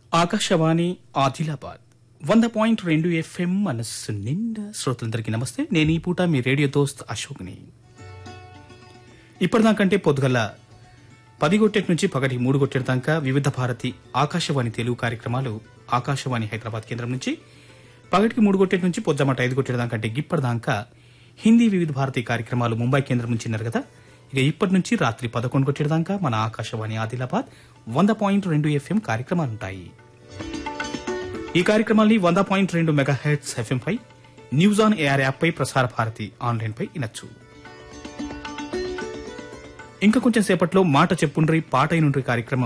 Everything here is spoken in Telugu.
ఆకాశవాణి ఆదిలాబాద్ వంద పాయింట్ రెండు ఎఫ్ఎం మనస్సు నిండా శ్రోతలందరికీ నమస్తే నేను ఈ పూట మీ రేడియో దోస్త్ అశోక్ని ఇప్పటిదాకంటే పొద్దుగల పది గొట్టెట్ నుంచి పగటి మూడు గొట్టెల దాకా వివిధ భారతి ఆకాశవాణి తెలుగు కార్యక్రమాలు ఆకాశవాణి హైదరాబాద్ కేంద్రం నుంచి పగటికి మూడు గొట్టెల నుంచి పొద్దుమట ఐదు గొట్టెల దాకా అంటే ఇప్పటిదాకా హిందీ వివిధ భారతి కార్యక్రమాలు ముంబై కేంద్రం నుంచి విన్నారు కదా ఇక ఇప్పటి నుంచి రాత్రి పదకొండు గొట్టెల దాకా మన ఆకాశవాణి ఆదిలాబాద్ వంద పాయింట్ రెండు ఎఫ్ఎం కార్యక్రమాలుంటాయి ఈ కార్యక్రమాల్ని వంద పాయింట్ రెండు మెగా హెడ్స్ ఎఫ్ఎం పై న్యూస్ ఆన్ ఏఆర్ యాప్ పై ప్రసార భారతి ఆన్లైన్ పై వినొచ్చు ఇంకా కొంచెం సేపట్లో మాట చెప్పుండ్రి పాట అయినుండ్రి కార్యక్రమం